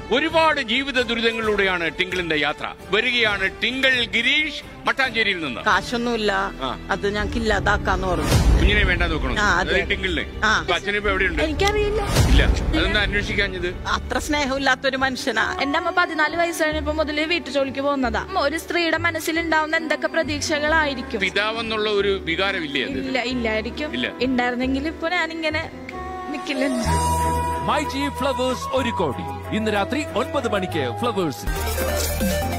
ഒരുപാട് ജീവിത ദുരിതങ്ങളിലൂടെയാണ് ടിങ്കിളിന്റെ യാത്ര വരികയാണ് ടിങ്കിൾ ഗിരീഷ് മട്ടാഞ്ചേരിയിൽ നിന്ന് കാശൊന്നുമില്ല ആ. അത് ഞങ്ങൾക്ക് ഇല്ലാതാക്കാന്ന് പറഞ്ഞു കുഞ്ഞിനെ വേണ്ട നോക്കണം ആ, അതെ. അതായത് ടിങ്കിളിനെ ആ. ഇപ്പൊ അച്ഛനിപ്പോ എവിടെയുണ്ട് എനിക്കറിയില്ല ഇല്ല അതൊന്നും അന്വേഷിക്കാഞ്ഞത് അത്ര സ്നേഹമില്ലാത്തൊരു മനുഷ്യനാ എന്റെ അമ്മ പതിനാല് വയസ്സ് കഴിഞ്ഞപ്പോ മുതല് വീട്ടു ജോലിക്ക് പോകുന്നതാ ഒരു സ്ത്രീയുടെ മനസ്സിലുണ്ടാവുന്ന എന്തൊക്കെ പ്രതീക്ഷകളായിരിക്കും പിതാവെന്നുള്ള ഒരു വികാരമില്ലേ അത് ഇല്ല ഇല്ലായിരിക്കും ഇല്ല. ഉണ്ടായിരുന്നെങ്കിൽ ഇപ്പൊ ഞാനിങ്ങനെ നിക്കില്ല മൈ ജി ഫ്ലവേഴ്സ് ഒരു കോടി ഇന്ന് രാത്രി ഒൻപത് മണിക്ക് ഫ്ലവേഴ്സ്